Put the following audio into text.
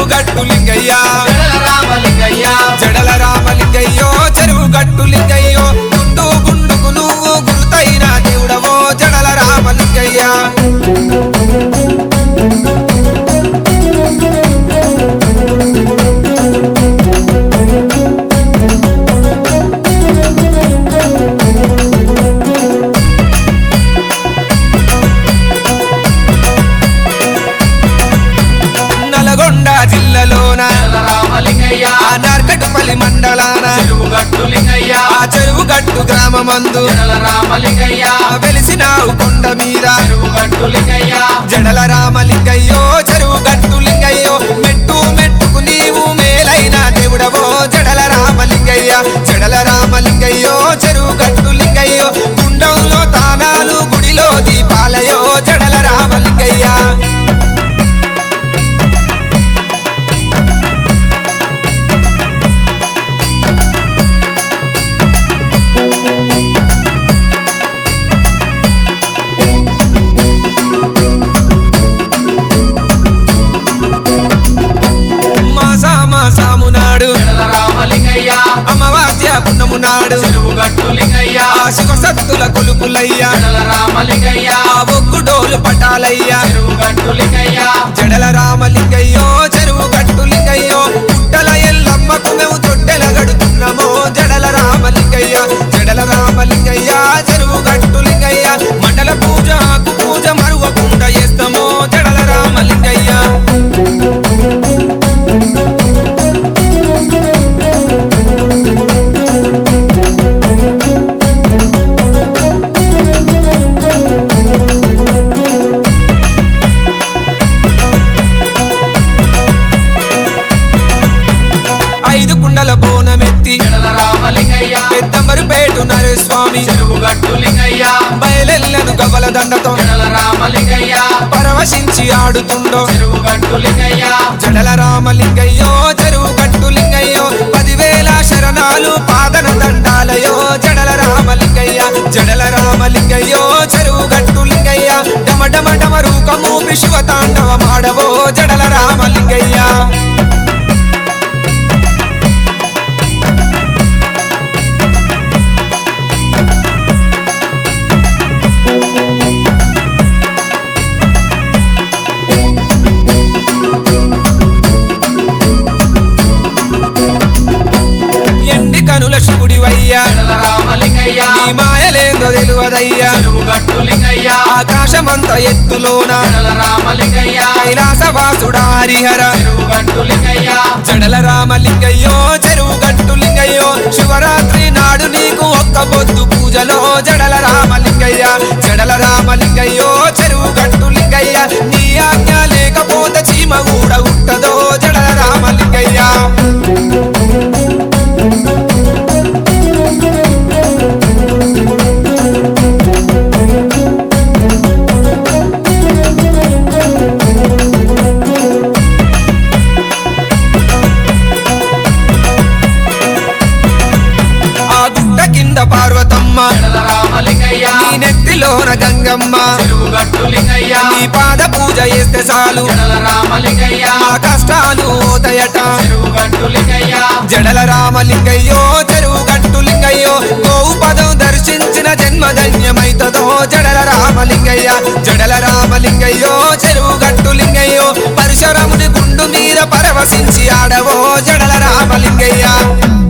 గట్టు లింగయ్య జడల రామలింగయ్య జడల రామలింగయ్యో చెరువు గట్టు లింగయ్యో గుండు గుండుకు నువ్వు గురుతైన దేవుడవో జడల రామలింగయ్య నల్గొండ జిల్లాలోన జడల రామలింగయ్య ఆ నార్కట్పల్లి మండలాన చెరువు గట్టు లింగయ్య ఆ చెరువు గట్టు గ్రామమందు జడల రామలింగయ్య ఆ వెలిసినావు కొండ మీద చెరువు గట్టు లింగయ్య జడల రామలింగయ్యో చెరువు గట్టు లింగయ్యో మెట్టు మెట్టుకు నీవు మేలైన దేవుడవో జడల రామలింగయ్య జడల రామలింగయ్యో చెరువు గట్టు లింగయ్యో గుండంలో తానాలు గుడిలో దీపాలయో జడల రామలింగయ్య మాసా మాసాము నాడు జడల రామలింగయ్య అమావాస్య పున్నము నాడు చెరువు గట్టు లింగయ్య ఆ శివ సత్తుల కొలుపులయ్యా జడల రామలింగయ్య ఆ ఒగ్గు డోలు పటాలయ్యా చెరువు గట్టు లింగయ్య జడల రామలింగయ్యో చెరువు గట్టు లింగయ్యో పుట్టల ఎల్లమ్మకు మేము తొట్టెల గడుతున్నామో జడల రామలింగయ్య జడల రామలింగయ్య చెరువు గట్టు లింగయ్య మండల పూజ ఆకు పూజ మరువకుండా చేస్తామో జడల రామలింగయ్య ఐదు కుండల బోనమెత్తి జడల రామలింగయ్య పెద్దమరుపేటు నరస్వామి చెరువు గట్టు లింగయ్య బయలెల్లను గవల దండతో జడల రామలింగయ్య పరవశించి ఆడుతుండో చెరువు గట్టు లింగయ్య జడల రామలింగయ్యో చెరువు గట్టు లింగయ్యో పదివేల శరణాలు పాదన దండాలయో జడల రామలింగయ్య జడల రామలింగయ్యో చెరువు గట్టు లింగయ్య డమ డమ డమ రూకము విశ్వ తాండవ మాడవో జడల రామలింగయ్య ఎండి కనుల శివుడివయ్యా జడల రామలింగయ్య నీ మాయలేందో తెలువదయ్యా చెరువు గట్టు లింగయ్య ఆకాశమంత ఎత్తులోన జడల రామలింగయ్య కైలాసవాసుడా హరిహర చెరువు గట్టు లింగయ్య జడల రామలింగయ్యో చెరువు గట్టు లింగయ్యో శివరాత్రి నాడు నీకు ఒక్క పొద్దు పూజలో జడల రామలింగయ్య జడల రామలింగయ్యో చెరువు గట్టు లింగయ్య నీ ఆజ్ఞ లేకపోతే చీమ కూడా ఉంటదో జడల రామలింగయ్య ఆ గుట్ట కింద పార్వతమ్మ జడల రామలింగయ్య నీ నెత్తిలోన గంగమ్మ చెరువు గట్టు లింగయ్య నీ పాద పూజ చేస్తే చాలు జడల రామలింగయ్య ఆ కష్టాలు పోతాయట చెరువు గట్టు లింగయ్య జడల రామలింగయ్యో చెరువు గట్టు లింగయ్యో గోవు పదం దర్శించిన జన్మధన్యమైతదో జడల రామలింగయ్య జడల రామలింగయ్యో చెరువు గట్టు లింగయ్యో పరశురముని గుండు మీద పరవశించి ఆడవో జడల రామలింగయ్య